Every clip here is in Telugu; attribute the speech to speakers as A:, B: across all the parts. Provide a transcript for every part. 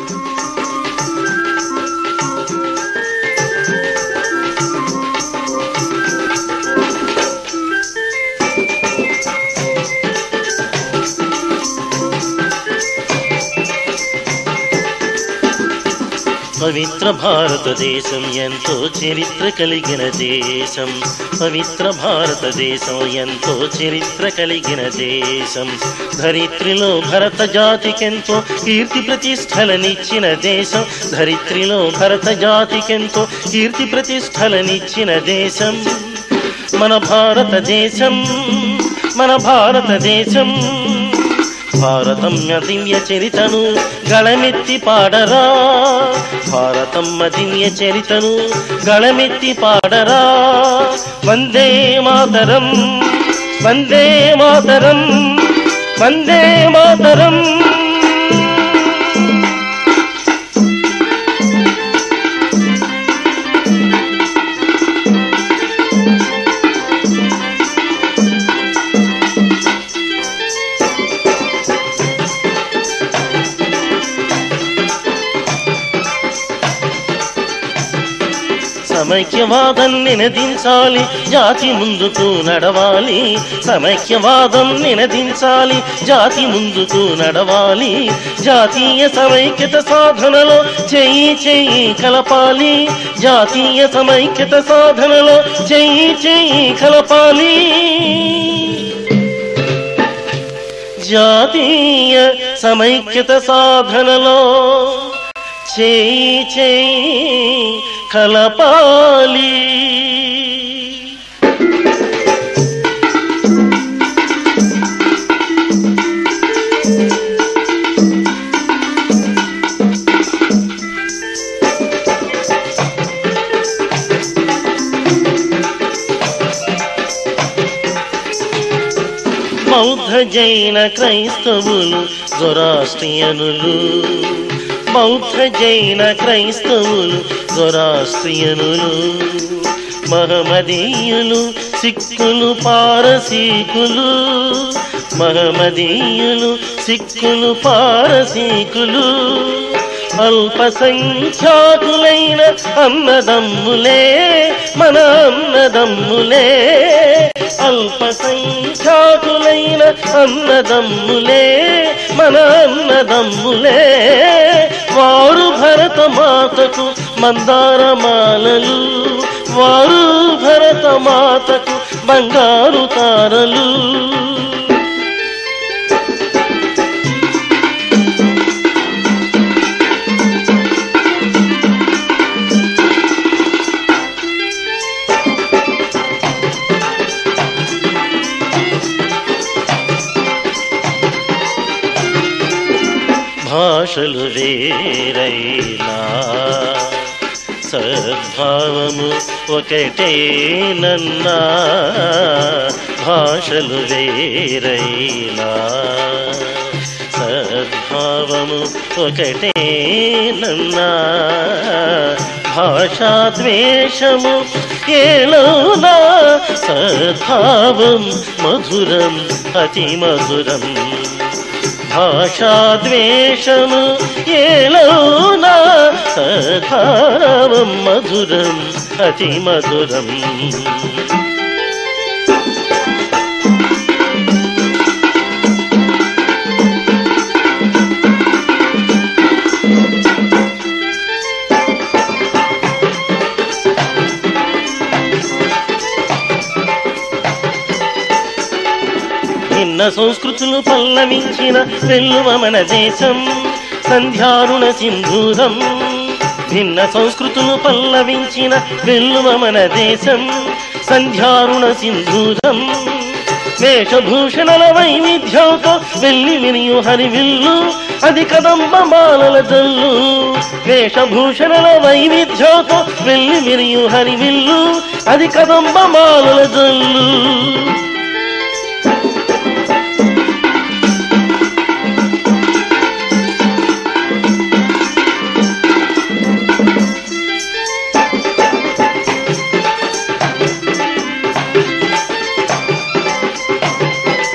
A: పవిత్ర భారతదేశం ఎంతో చరిత్ర కలిగిన దేశం పవిత్ర భారతదేశం ఎంతో చరిత్ర కలిగిన దేశం ధరిత్రిలో భరత జాతికెంతో కీర్తి ప్రతిష్టలనిచ్చిన దేశం ధరిత్రిలో భరత జాతికెంతో కీర్తి ప్రతిష్టలనిచ్చిన దేశం మన భారతదేశం మన భారతదేశం భారతమ్మ దివ్య చరితను గళమెత్తి పాడరా భారతమ్మ దివ్య చరితను గళమెత్తి పాడరా వందే మాతరం వందే మాతరం వందే మాతరం సమైక్యవాదం నినదించాలి జాతి ముందుకు నడవాలి సమైక్యవాదం నినదించాలి జాతి ముందుకు నడవాలి జాతీయ సమైక్యత సాధనలో చెయ్యి చెయ్యి కలపాలి జాతీయ సమైక్యత సాధనలో చెయ్యి చెయ్యి కలపాలి జాతీయ సమైక్యత సాధనలో చేయి చేయి కలపాలి బౌద్ధ జైన క్రైస్తవులు జొరాస్ట్రియనులు బౌద్ధ జైన క్రైస్తవులు జొరాస్ట్రియనులు మహమదీయులు సిక్కులు పారసీకులు మహమదీయులు సిక్కులు పారసీకులు అల్పసంఖ్యాకులైన అన్నదమ్ములే మన అన్నదమ్ములే అల్పసంఖ్యాకులైన అన్నదమ్ములే మన అన్నదమ్ములే వారు భరత మాతకు మందారమాలలు వారు భరత మాతకు బంగారు తారలు భాషలు వేరైనా సద్భావము ఒకటేనన్నా భాషలు వేరైనా సద్భావము ఒకటేనన్నా భాషా ద్వేషము ఏలోనా సద్భావం మధురం అతి మధురం భాషాద్వేషము ఏలోనా సద్భావం మధురం అతి మధురం భిన్న సంస్కృతులు పల్లవించిన వెల్లువ మన దేశం సంధ్యారుణ సింధూరం భిన్న సంస్కృతులు పల్లవించిన వెల్లువ మన దేశం సంధ్యారుణ సింధూరం వేషభూషణల వైవిధ్యంతో వెళ్ళి వినియు హరివిల్లు అది కదంబ మాలల జల్లు వేషభూషణల వైవిధ్యంతో వెళ్ళి వినియు హరివిల్లు అది కదంబ మాలల జల్లు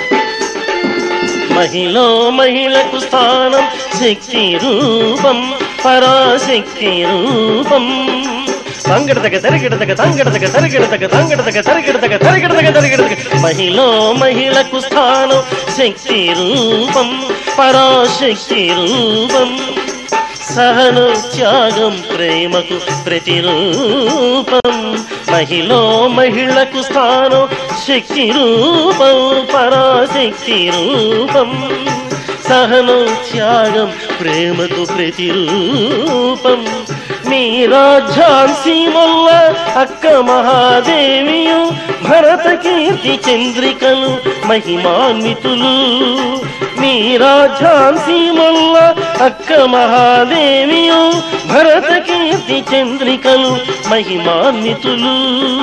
A: మహిళ మహిళకు స్థానం శక్తి రూపం పరాశక్తి రూపం తంగడతగ తరిగిడతగ తంగడతగ తరిగిడతగ తంగడతగ తరిగిడతగ తరిగిడతగ తరిగిడతగ మహిళ మహిళకు స్థానం శక్తి రూపం పరాశక్తి రూపం సహనం త్యాగం ప్రేమకు ప్రతిరూపం మహిళ మహిళకు స్థానం శక్తి రూపం పరాశక్తి రూపం సహనం త్యాగం ప్రేమకు ప్రతిరూపం మీరా ఝాన్సీ మొల్ల అక్క మహాదేవియు భరత కీర్తి చంద్రికలు మహిమాన్వితులు మీరా ఝాన్సీ మొల్ల అక్క మహాదేవియు భరత కీర్తి చంద్రికలు మహిమాన్వితులు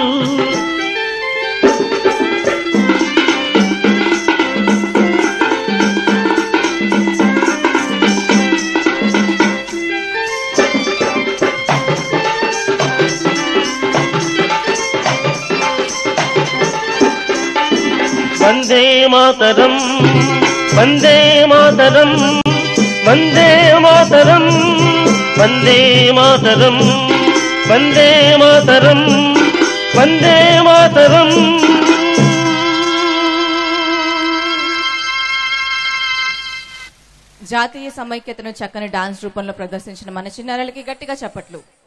A: వందే మాతరం వందే మాతరం వందే మాతరం వందే మాతరం వందే మాతరం వందే మాతరం
B: జాతీయ సమైక్యతను చక్కని డాన్స్ రూపంలో ప్రదర్శించిన మన చిన్నారులకి గట్టిగా చప్పట్లు